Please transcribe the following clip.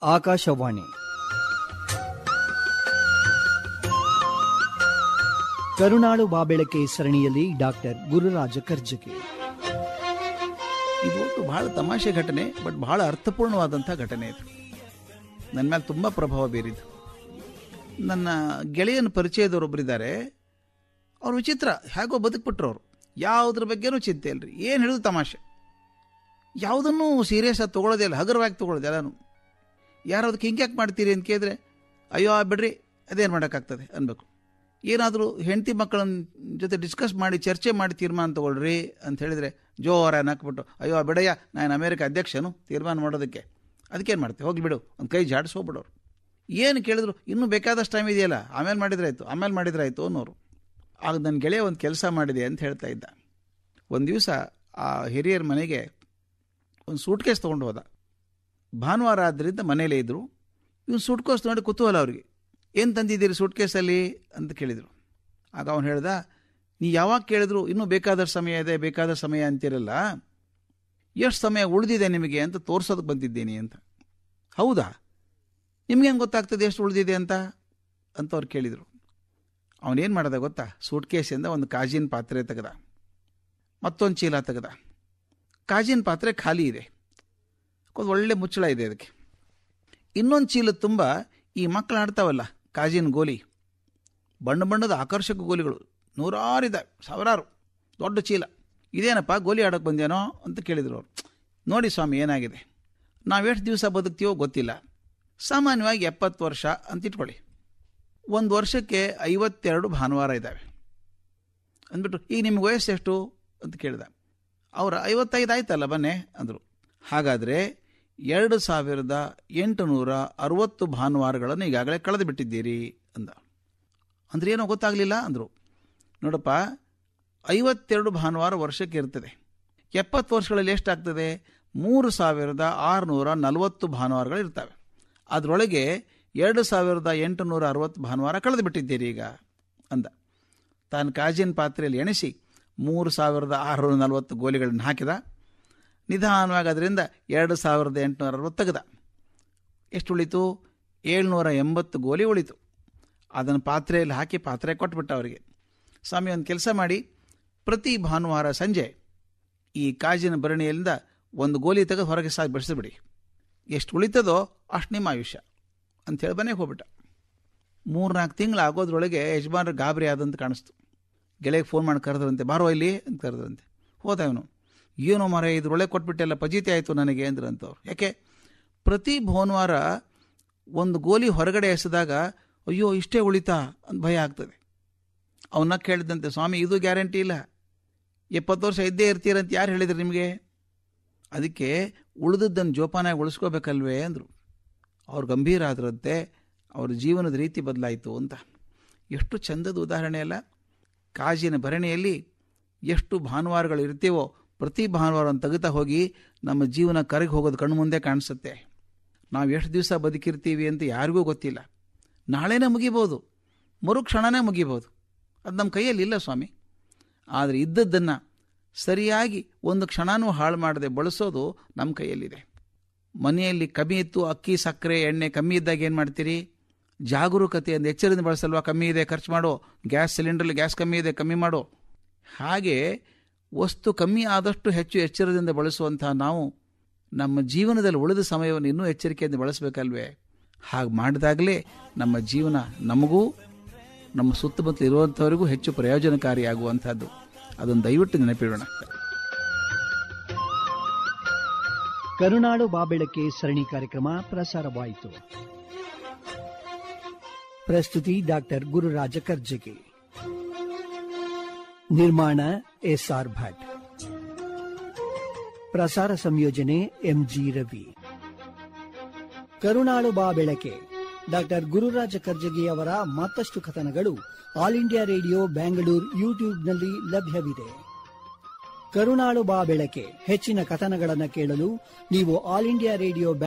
ಆಕಾಶವಾಣಿ ಕರುನಾಡು ಬಾಬೆಳಕೆ ಸರಣಿಯಲ್ಲಿ ಡಾಕ್ಟರ್ ಗುರುರಾಜ ಕರ್ಜಗಿ ಇದು ಒಂದು ಬಹಳ ತಮಾಷೆ ಘಟನೆ ಬಟ್ ಬಹಳ ಅರ್ಥಪೂರ್ಣವಾದಂಥ ಘಟನೆ ಇದು ನನ್ನ ಮೇಲೆ ತುಂಬ ಪ್ರಭಾವ ಬೀರಿದ್ದು ನನ್ನ ಗೆಳೆಯನ ಪರಿಚಯದವರೊಬ್ಬರಿದ್ದಾರೆ ಅವ್ರು ವಿಚಿತ್ರ ಹೇಗೋ ಬದುಕ್ಬಿಟ್ರು ಅವರು ಯಾವುದ್ರ ಬಗ್ಗೆನೂ ಚಿಂತೆ ಇಲ್ರಿ ಏನು ಹೇಳಿದ್ರು ತಮಾಷೆ ಯಾವುದನ್ನೂ ಸೀರಿಯಸ್ ಆಗಿ ತೊಗೊಳೋದೇ ಇಲ್ಲ ಹಗುರವಾಗಿ ತೊಗೊಳೋದು ಎಲ್ಲನೂ ಯಾರು ಅದಕ್ಕೆ ಹಿಂಗೆ ಯಾಕೆ ಮಾಡ್ತೀರಿ ಅಂತ ಕೇಳಿದ್ರೆ ಅಯ್ಯೋ ಆ ಬಿಡ್ರಿ ಅದೇನು ಮಾಡೋಕ್ಕಾಗ್ತದೆ ಅನ್ಬೇಕು ಏನಾದರೂ ಹೆಂಡತಿ ಮಕ್ಕಳ ಜೊತೆ ಡಿಸ್ಕಸ್ ಮಾಡಿ ಚರ್ಚೆ ಮಾಡಿ ತೀರ್ಮಾನ ತಗೊಳ್ರಿ ಅಂತ ಹೇಳಿದರೆ ಜೋರ ಹಾಕ್ಬಿಟ್ಟು ಅಯ್ಯೋ ಬಿಡಯ್ಯ ನಾನು ಅಮೇರಿಕ ಅಧ್ಯಕ್ಷನು ತೀರ್ಮಾನ ಮಾಡೋದಕ್ಕೆ ಅದಕ್ಕೇನು ಮಾಡ್ತೀವಿ ಹೋಗ್ಲಿ ಬಿಡು ಒಂದು ಕೈ ಜಾಡಿಸಿ ಹೋಗ್ಬಿಡೋರು ಏನು ಕೇಳಿದ್ರು ಇನ್ನೂ ಬೇಕಾದಷ್ಟು ಟೈಮ್ ಇದೆಯಲ್ಲ ಆಮೇಲೆ ಮಾಡಿದ್ರಾಯ್ತು ಆಮೇಲೆ ಮಾಡಿದ್ರಾಯ್ತು ಅನ್ನೋರು ಆಗ ನನ್ನ ಗೆಳೆಯ ಒಂದು ಕೆಲಸ ಮಾಡಿದೆ ಅಂತ ಹೇಳ್ತಾ ಇದ್ದ ಒಂದು ದಿವಸ ಆ ಹಿರಿಯರ ಮನೆಗೆ ಒಂದು ಸೂಟ್ ಕೇಸ್ ತೊಗೊಂಡು ಹೋದ ಭಾನುವಾರ ಆದ್ದರಿಂದ ಮನೇಲೇ ಇದ್ದರು ಇವನು ಸೂಟ್ ಕೇಸ್ ನೋಡಿ ಕುತೂಹಲ ಅವ್ರಿಗೆ ಏನು ತಂದಿದ್ದೀರಿ ಸೂಟ್ ಕೇಸಲ್ಲಿ ಅಂತ ಕೇಳಿದರು ಆಗ ಅವನು ಹೇಳ್ದ ನೀ ಯಾವಾಗ ಕೇಳಿದ್ರು ಇನ್ನೂ ಬೇಕಾದಷ್ಟು ಸಮಯ ಇದೆ ಬೇಕಾದ ಸಮಯ ಅಂತಿರಲ್ಲ ಎಷ್ಟು ಸಮಯ ಉಳಿದಿದೆ ನಿಮಗೆ ಅಂತ ತೋರ್ಸೋದಕ್ಕೆ ಬಂದಿದ್ದೀನಿ ಅಂತ ಹೌದಾ ನಿಮ್ಗೆ ಹೆಂಗೆ ಗೊತ್ತಾಗ್ತದೆ ಎಷ್ಟು ಉಳಿದಿದೆ ಅಂತ ಅಂತ ಅವ್ರು ಕೇಳಿದರು ಅವನೇನು ಮಾಡ್ದ ಗೊತ್ತಾ ಸೂಟ್ ಕೇಸಿಂದ ಒಂದು ಕಾಜಿನ ಪಾತ್ರೆ ತೆಗೆದ ಮತ್ತೊಂದು ಚೀಲ ತೆಗೆದ ಕಾಜಿನ ಪಾತ್ರೆ ಖಾಲಿ ಇದೆ ಒಂದು ಒಳ್ಳೆ ಮುಚ್ಚಳ ಇದೆ ಅದಕ್ಕೆ ಇನ್ನೊಂದು ಚೀಲ ತುಂಬ ಈ ಮಕ್ಕಳು ಆಡ್ತಾವಲ್ಲ ಕಾಜಿನ ಗೋಲಿ ಬಣ್ಣ ಬಣ್ಣದ ಆಕರ್ಷಕ ಗೋಲಿಗಳು ನೂರಾರಿದ್ದಾವೆ ಸಾವಿರಾರು ದೊಡ್ಡ ಚೀಲ ಇದೇನಪ್ಪ ಗೋಲಿ ಆಡೋಕ್ಕೆ ಬಂದೇನೋ ಅಂತ ಕೇಳಿದರು ಅವರು ನೋಡಿ ಸ್ವಾಮಿ ಏನಾಗಿದೆ ನಾವು ಎಷ್ಟು ದಿವಸ ಬದುಕ್ತೀವೋ ಗೊತ್ತಿಲ್ಲ ಸಾಮಾನ್ಯವಾಗಿ ಎಪ್ಪತ್ತು ವರ್ಷ ಅಂತ ಇಟ್ಕೊಳ್ಳಿ ಒಂದು ವರ್ಷಕ್ಕೆ ಐವತ್ತೆರಡು ಭಾನುವಾರ ಇದ್ದಾವೆ ಅಂದ್ಬಿಟ್ಟು ಈಗ ನಿಮ್ಗೆ ವಯಸ್ಸು ಎಷ್ಟು ಅಂತ ಕೇಳಿದ ಅವರ ಐವತ್ತೈದು ಆಯ್ತಲ್ಲ ಬನ್ನೆ ಅಂದರು ಹಾಗಾದರೆ ಎರಡು ಸಾವಿರದ ಎಂಟುನೂರ ಅರವತ್ತು ಭಾನುವಾರಗಳನ್ನು ಈಗಾಗಲೇ ಕಳೆದು ಬಿಟ್ಟಿದ್ದೀರಿ ಅಂದ ಅಂದ್ರೆ ಏನೋ ಗೊತ್ತಾಗಲಿಲ್ಲ ಅಂದರು ನೋಡಪ್ಪ ಐವತ್ತೆರಡು ಭಾನುವಾರ ವರ್ಷಕ್ಕೆ ಇರ್ತದೆ ಎಪ್ಪತ್ತು ವರ್ಷಗಳಲ್ಲಿ ಎಷ್ಟಾಗ್ತದೆ ಮೂರು ಸಾವಿರದ ಆರುನೂರ ನಲವತ್ತು ಭಾನುವಾರಗಳು ಇರ್ತವೆ ಅದರೊಳಗೆ ಎರಡು ಸಾವಿರದ ಎಂಟುನೂರ ಅರವತ್ತು ಭಾನುವಾರ ಕಳೆದು ಬಿಟ್ಟಿದ್ದೀರಿ ಈಗ ಅಂದ ತಾನು ಕಾಜಿನ ಪಾತ್ರೆಯಲ್ಲಿ ಎಣಿಸಿ ಮೂರು ಸಾವಿರದ ಆರುನೂರ ನಲವತ್ತು ಗೋಲಿಗಳನ್ನು ಹಾಕಿದ ನಿಧಾನವಾಗಿ ಅದರಿಂದ ಎರಡು ಸಾವಿರದ ಎಂಟುನೂರ ಅರವತ್ತು ತೆಗೆದ ಎಷ್ಟು ಉಳಿತು ಏಳ್ನೂರ ಎಂಬತ್ತು ಗೋಲಿ ಉಳಿತು ಅದನ್ನು ಪಾತ್ರೆಯಲ್ಲಿ ಹಾಕಿ ಪಾತ್ರೆ ಕೊಟ್ಬಿಟ್ಟ ಅವರಿಗೆ ಸ್ವಾಮಿ ಒಂದು ಕೆಲಸ ಮಾಡಿ ಪ್ರತಿ ಭಾನುವಾರ ಸಂಜೆ ಈ ಕಾಜಿನ ಭರಣಿಯಿಂದ ಒಂದು ಗೋಲಿ ತೆಗೆದು ಹೊರಗೆ ಸಾಗಿ ಬೆಳೆಸಿಬಿಡಿ ಎಷ್ಟು ಉಳಿತದೋ ಅಷ್ಟು ನಿಮ್ಮ ಆಯುಷ್ಯ ಅಂಥೇಳಿ ಮನೆಗೆ ಹೋಗ್ಬಿಟ್ಟ ಮೂರ್ನಾಲ್ಕು ತಿಂಗಳು ಆಗೋದ್ರೊಳಗೆ ಯಜಮಾನ್ರ ಗಾಬರಿ ಆದಂತ ಕಾಣಿಸ್ತು ಗೆಳೆಗೆ ಫೋನ್ ಮಾಡಿ ಕರೆದ್ರಂತೆ ಬಾರೋ ಇಲ್ಲಿ ಅಂತ ಕರೆದ್ರಂತೆ ಹೋದ ಇವನು ಏನೋ ಮರ ಇದ್ರೊಳಗೆ ಕೊಟ್ಬಿಟ್ಟೆಲ್ಲ ಪಜೀತಿ ಆಯಿತು ನನಗೆ ಅಂದ್ರಂತವ್ರು ಯಾಕೆ ಪ್ರತಿ ಭಾನುವಾರ ಒಂದು ಗೋಲಿ ಹೊರಗಡೆ ಎಸೆದಾಗ ಅಯ್ಯೋ ಇಷ್ಟೇ ಉಳಿತಾ ಅಂತ ಭಯ ಆಗ್ತದೆ ಅವನ್ನ ಕೇಳಿದಂತೆ ಸ್ವಾಮಿ ಇದು ಗ್ಯಾರಂಟಿ ಇಲ್ಲ ಎಪ್ಪತ್ತು ವರ್ಷ ಇದ್ದೇ ಇರ್ತೀರಂತ ಯಾರು ಹೇಳಿದ್ರು ನಿಮಗೆ ಅದಕ್ಕೆ ಉಳಿದದ್ದನ್ನು ಜೋಪಾನಾಗಿ ಉಳಿಸ್ಕೋಬೇಕಲ್ವೇ ಅಂದರು ಅವ್ರು ಗಂಭೀರ ಆದ್ರಂತೆ ಅವ್ರ ಜೀವನದ ರೀತಿ ಬದಲಾಯಿತು ಅಂತ ಎಷ್ಟು ಚಂದದ ಉದಾಹರಣೆ ಅಲ್ಲ ಕಾಜಿನ ಭರಣಿಯಲ್ಲಿ ಎಷ್ಟು ಭಾನುವಾರಗಳು ಇರ್ತೀವೋ ಪ್ರತಿ ಭಾನುವಾರವನ್ನು ತೆಗಿತಾ ಹೋಗಿ ನಮ್ಮ ಜೀವನ ಕರಗಿ ಹೋಗೋದು ಕಣ್ಣು ಮುಂದೆ ಕಾಣಿಸುತ್ತೆ ನಾವು ಎಷ್ಟು ದಿವಸ ಬದುಕಿರ್ತೀವಿ ಅಂತ ಯಾರಿಗೂ ಗೊತ್ತಿಲ್ಲ ನಾಳೆನೇ ಮುಗಿಬೋದು ಮರುಕ್ಷಣನೇ ಮುಗಿಬೋದು ಅದು ನಮ್ಮ ಕೈಯಲ್ಲಿ ಇಲ್ಲ ಸ್ವಾಮಿ ಆದರೆ ಇದ್ದದ್ದನ್ನು ಸರಿಯಾಗಿ ಒಂದು ಕ್ಷಣನೂ ಹಾಳು ಮಾಡದೆ ಬಳಸೋದು ನಮ್ಮ ಕೈಯಲ್ಲಿದೆ ಮನೆಯಲ್ಲಿ ಕಮ್ಮಿ ಇತ್ತು ಅಕ್ಕಿ ಸಕ್ಕರೆ ಎಣ್ಣೆ ಕಮ್ಮಿ ಇದ್ದಾಗ ಏನು ಮಾಡ್ತೀರಿ ಜಾಗರೂಕತೆಯಿಂದ ಎಚ್ಚರದಿಂದ ಬಳಸಲ್ವಾ ಕಮ್ಮಿ ಇದೆ ಖರ್ಚು ಮಾಡೋ ಗ್ಯಾಸ್ ಸಿಲಿಂಡ್ರಲ್ಲಿ ಗ್ಯಾಸ್ ಕಮ್ಮಿ ಇದೆ ಕಮ್ಮಿ ಮಾಡೋ ಹಾಗೆ ವಸ್ತು ಕಮ್ಮಿ ಆದಷ್ಟು ಹೆಚ್ಚು ಎಚ್ಚರದಿಂದ ಬಳಸುವಂತಹ ನಾವು ನಮ್ಮ ಜೀವನದಲ್ಲಿ ಉಳಿದ ಸಮಯವನ್ನು ಇನ್ನೂ ಎಚ್ಚರಿಕೆಯಿಂದ ಬಳಸಬೇಕಲ್ವೇ ಹಾಗೆ ಮಾಡಿದಾಗಲೇ ನಮ್ಮ ಜೀವನ ನಮಗೂ ನಮ್ಮ ಸುತ್ತಮುತ್ತ ಇರುವಂಥವರಿಗೂ ಹೆಚ್ಚು ಪ್ರಯೋಜನಕಾರಿಯಾಗುವಂಥದ್ದು ಅದನ್ನು ದಯವಿಟ್ಟು ನೆನಪಿಡೋಣ ಕರುನಾಡು ಬಾಬೆಳಕೆ ಸರಣಿ ಕಾರ್ಯಕ್ರಮ ಪ್ರಸಾರವಾಯಿತು ಪ್ರಸ್ತುತಿ ಡಾಕ್ಟರ್ ಗುರುರಾಜ ಕರ್ಜಗಿ ನಿರ್ಮಾಣ ಎಸ್ಆರ್ ಭಟ್ ಪ್ರಸಾರ ಸಂಯೋಜನೆ ಎಂಜಿ ರವಿ ಕರುನಾಳು ಬಾ ಬೆಳಕೆ ಡಾಕ್ಟರ್ ಗುರುರಾಜ ಕರ್ಜಗಿ ಅವರ ಮತ್ತಷ್ಟು ಕಥನಗಳು ಆಲ್ ಇಂಡಿಯಾ ರೇಡಿಯೋ ಬ್ಯಾಂಗ್ಳೂರ್ ಯೂಟ್ಯೂಬ್ನಲ್ಲಿ ಲಭ್ಯವಿದೆ ಕರುನಾಳು ಬಾ ಬೆಳಕೆ ಹೆಚ್ಚಿನ ಕಥನಗಳನ್ನು ಕೇಳಲು ನೀವು ಆಲ್ ಇಂಡಿಯಾ ರೇಡಿಯೋ